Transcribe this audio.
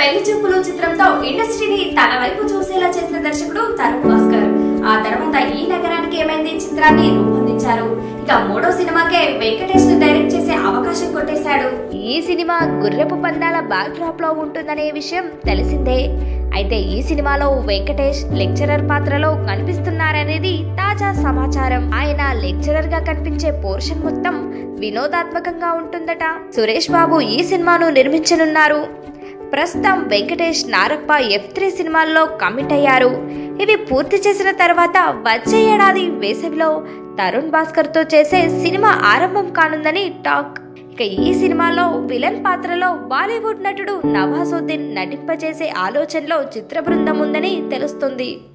పెళ్లి చూపులు చిత్రంతో ఇండస్ట్రీని తన వైపు చూసేలా చేసిన దర్శకుడు తరుణ్ భాస్కర్ ఆ తర్వాత ఈ నగరానికి ఏమైంది చిత్రాన్ని రూపొందించారు ఇక మూడో సినిమాకే వెంకటేష్ ను డైరెక్ట్ చేసే అవకాశం కొట్టేశాడు ఈ సినిమా గుర్రపు పందాల బ్యాక్ డ్రాప్ లో ఉంటుందనే విషయం తెలిసిందే అయితే ఈ సినిమాలో వెంకటేష్ లెక్చరర్ పాత్రలో కనిపిస్తున్నారనేది తాజా సమాచారం ఆయన లెక్చరర్ గా కనిపించే పోర్షన్ మొత్తం వినోదాత్మకంగా ఉంటుందట సురేష్ బాబు ఈ సినిమాను నిర్మించనున్నారు ప్రస్తుతం వెంకటేష్ నారప్ప ఎఫ్ త్రీ సినిమాల్లో కమిట్ అయ్యారు ఇవి పూర్తి చేసిన తర్వాత వచ్చే ఏడాది వేసవిలో తరుణ్ భాస్కర్ తో చేసే సినిమా ఆరంభం కానుందని టాక్ ఇక ఈ సినిమాలో విలన్ పాత్రలో బాలీవుడ్ నటుడు నవాజుద్దీన్ నటింపజేసే ఆలోచనలో చిత్ర బృందం ఉందని తెలుస్తుంది